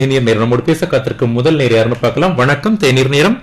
தேநீர் நேரம் நம்மோடு பேச காத்திருக்கும் முதல் நேர் யாருன்னு பார்க்கலாம் வணக்கம் தேநீர் நேரம்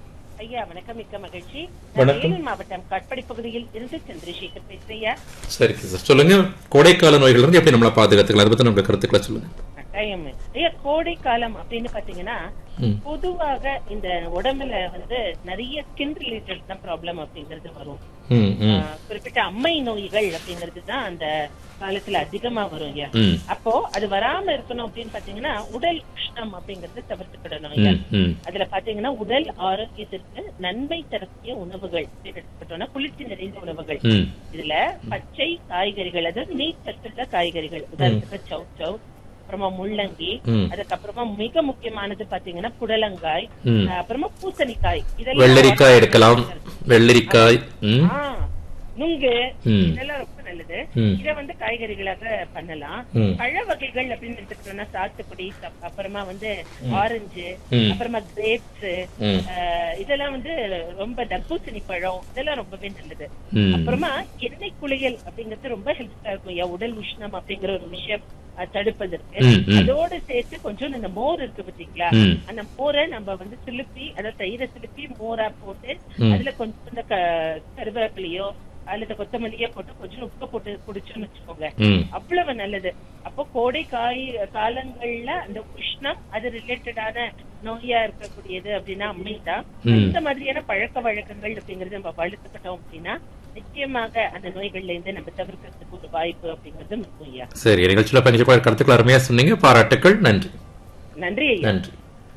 ஐயா வணக்கம் மிக்க மகிழ்ச்சி வணக்கம். வேலூர் மாவட்டம் காட்பாடி பகுதியில் இருந்து சந்திரசேகர் பேசுறியா சரி சார் சொல்லுங்க கோடைக்கால நோய்கள் இருந்து எப்படி நம்மளை பாதுகாத்துக்கலாம் அதை பத்தி நம்ம கருத்துக்களை சொல்லுங்க கட்டாயம் ஐயா கோடை காலம் அப்படின்னு பாத்தீங்கன்னா ம். பொதுவாக இந்த உடம்புல வந்து நிறைய ஸ்கின் ரிலேட்டட் தான் ப்ராப்ளம் அப்படிங்கிறது வரும் ம், ம், ஆஹ், குறிப்பிட்ட அம்மை நோய்கள் அப்படிங்கிறது தான் அந்த காலத்துல அதிகமா வரும் ஐயா ம், அப்போ அது வராம இருக்கணும் அப்படின்னு பாத்தீங்கன்னா உடல் உஷ்ணம் அப்படிங்கறது தவிர்த்துக்கிடணும் ஐயா ம், ம், அதுல பாத்தீங்கன்னா உடல் ஆரோக்கியத்திற்கு நன்மை தரக்கூடிய உணவுகள் அப்படின்னு எடுத்துக்கிட்டோம்னா குளிர்ச்சி நிறைந்த உணவுகள் ம், இதுல பச்சை காய்கறிகள் அதாவது நீர் சத்துள்ள காய்கறிகள் உதாரணத்துக்கு சௌ சௌ அப்புறமா முள்ளங்கி ம். அதுக்கப்புறமா மிக முக்கியமானது பாத்தீங்கன்னா புடலங்காய் ம். அஹ் அப்புறமா பூசணிக்காய் இதெல்லாம் வெள்ளரிக்காய் எடுக்கலாம் வெள்ளரிக்காய் ம், ஆ, நுங்கு ம். இதெல்லாம் ரொம்ப நல்லது ம். இத வந்து காய்கறிகளாக பண்ணலாம் ம். பழ வகைகள் அப்படின்னு எடுத்துக்கிட்டோம்னா சாத்துக்குடி தப்- அப்புறமா வந்து ஆரஞ்சு ம். அப்புறமா கிரேப்ஸ் ம். இதெல்லாம் வந்து ரொம்ப தர்பூசணி பழம் இதெல்லாம் ரொம்பவே நல்லது ம். அப்புறமா எண்ணெய் குளியல் அப்படிங்கிறது ரொம்ப ஹெல்ப்ஃபுல்லா இருக்கும் ஐயா உடல் உஷ்ணம் அப்படிங்கிற ஒரு விஷயம் அஹ், தடுப்பதற்கு ம், ம். அதோட சேர்த்து கொஞ்சம் இந்த மோர் இருக்கு பாத்தீங்களா ம். அந்த மோரை நம்ம வந்து சிலுப்பி அதாவது தயிரை சிலுப்பி மோரா போட்டு ம். அதுல கொஞ்சம் இந்த க- கருவேப்பிலையோ அல்லது கொத்தமல்லியோ போட்டு கொஞ்சம் உப்பு போட்டு குடிச்சோம்னு வச்சுக்கோங்க ம், அவ்வளவு நல்லது அப்போ கோடை காய் காலங்கள்ல அந்த உஷ்ணம் அது ரிலேட்டடான நோயா இருக்கக்கூடியது அப்படின்னா அம்மைதான் ம். இந்த மாதிரியான பழக்க வழக்கங்கள் அப்படிங்கறது நம்ம வளர்த்துக்கிட்டோம் அப்படின்னா நிச்சயமாக அந்த நோய்கள்ல இருந்து நம்ம தவிர்க்கிறதுக்கு ஒரு வாய்ப்பு அப்படிங்கிறது இருக்கும் ஐயா சரி நிகழ்ச்சியில பங்கு கருத்துக்கள் அருமையா சொன்னீங்க பாராட்டுக்கள் நன்றி நன்றி ஐயா நன்றி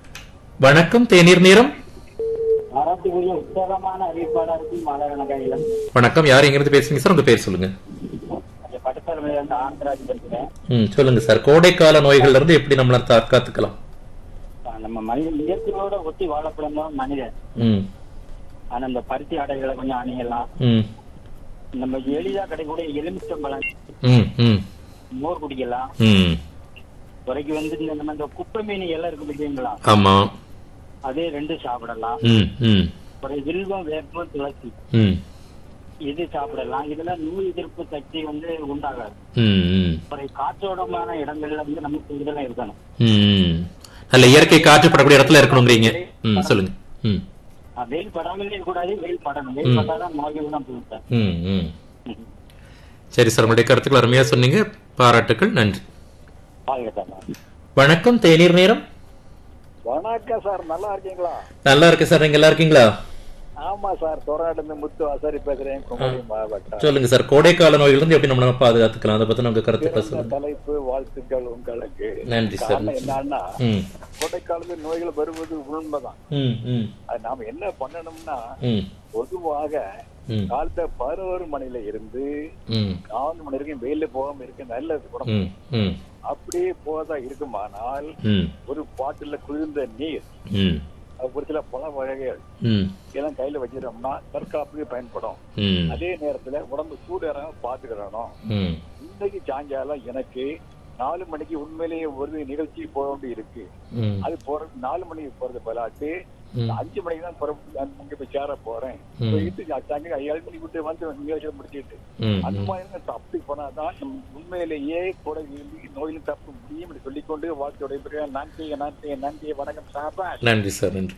வணக்கம் தேநீர் நேரம் அரசுக்குரிய உத்தரமான அறிவிப்பாளருக்கும் மாணவனகையிலும் வணக்கம் யார் எங்கிருந்து பேசுறீங்க சார் உங்க பேர் சொல்லுங்க பட்டத்தலைமையில இருந்து ஆந்திராஜ் பேசுகிறேன் ம் சொல்லுங்க சார் கோடைக்கால நோய்கள்ல இருந்து எப்படி நம்மளை தற்காத்துக்கலாம் நம்ம மனித இயற்கையோட ஒட்டி வாழப்படும் மனிதன் ம் ஆனா இந்த பருத்தி ஆடைகளை கொஞ்சம் அணியலாம் ம் நம்ம எளிதா கிடைக்கக்கூடிய எலுமிச்சம்பழம் ம் ம் மோர் குடிக்கலாம் ம் குறைக்கு வந்து இந்த நம்ம இந்த குப்பை மீன் எல்லாம் இருக்கு பார்த்தீங்களா ஆமா அதே ரெண்டு சாப்பிடலாம் ம் ம் ஒரு வில்வம் வேப்பம் துளசி ம் இது சாப்பிடலாம் இதெல்லாம் நோய் எதிர்ப்பு சக்தி வந்து உண்டாகாது ம் ம் ஒரு காற்றோட்டமான இடங்கள்ல வந்து நம்ம கூடுதலா இருக்கணும் ம் நல்ல இயற்கை காற்று படக்கூடிய இடத்துல இருக்கணுங்கிறீங்க ம் சொல்லுங்க ம் அஹ் வெயில் படாமலே இருக்கக்கூடாது வெயில் படணும் வெயில் பட்டாதான் நோய்கள் தான் போகும் ம் ம் சரி சார் உங்களுடைய கருத்துக்கள் அருமையா சொன்னீங்க பாராட்டுக்கள் நன்றி வாழ்க்கை வணக்கம் தேநீர் நேரம் வணக்கம் சார் நல்லா இருக்கீங்களா நல்லா இருக்கு சார் நீங்க நல்லா இருக்கீங்களா ஆமா சார் தொராடு முத்து ஆசாரி பேசுறேன் குமரி மாவட்டம் சொல்லுங்க சார் கோடைக்கால நோய்கள் இருந்து எப்படி நம்மள பாதுகாத்துக்கலாம் அதை பத்தி நமக்கு கருத்துக்களை இந்த சொல்லுங்க தலைப்பு வாழ்த்துக்கள் உங்களுக்கு நன்றி சார் காரணம் என்னன்னா ம் கோடைக்காலத்தில் நோய்கள் வருவது உண்மைதான் ம் ம் அது நாம என்ன பண்ணணும்னா ம் பொதுவாக ம் காலத்த பதினோரு மணில இருந்து ம் நாலு மணி வரைக்கும் வெயில போகாம இருக்க நல்லது கூட ம் ம் அப்படியே போதா இருக்குமானால் ம் ஒரு பாட்டில குளிர்ந்த நீர் ம் அது ஒரு சில பல வகைகள் ம் இதெல்லாம் கையில வச்சிட்டோம்னா தற்காப்புக்கு பயன்படும் ம் அதே நேரத்துல உடம்பு சூடேறாம பாத்துக்கிறணும் ம் இன்னைக்கு சாயங்காலம் எனக்கு நாலு மணிக்கு உண்மையிலேயே ஒரு நிகழ்ச்சி போக வேண்டி இருக்கு ம் அது போற நாலு மணிக்கு போறது பலாட்டு ம். அஞ்சு மணிக்கு தான் புற அங்க போய் சேர போறேன் ம். போயிட்டு சாயங்காலம் ஏழு மணிக்கு விட்டு வந்து நிகழ்ச்சியை முடிச்சிட்டு ம் அந்த மாதிரி தான் அப்படி போனாதான் நம்ம உண்மையிலேயே கூட நோயிலும் தப்பு முடியும் என்று சொல்லிக்கொண்டு வாழ்க்கையுடைய பிறகு நன்றி நன்றி நன்றி வணக்கம் சாப்பா நன்றி சார் நன்றி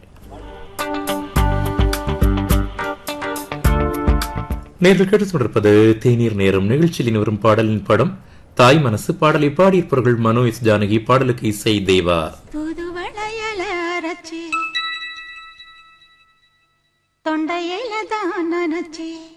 நேரில் கேட்டு கொண்டிருப்பது தேநீர் நேரம் நிகழ்ச்சியில் இனி வரும் பாடலின் படம் தாய் மனசு பாடலை பாடியிருப்பவர்கள் மனோ எஸ் ஜானகி பாடலுக்கு இசை தேவா புது வளையல அரைச்சி தொண்டையில தான் நினைச்சி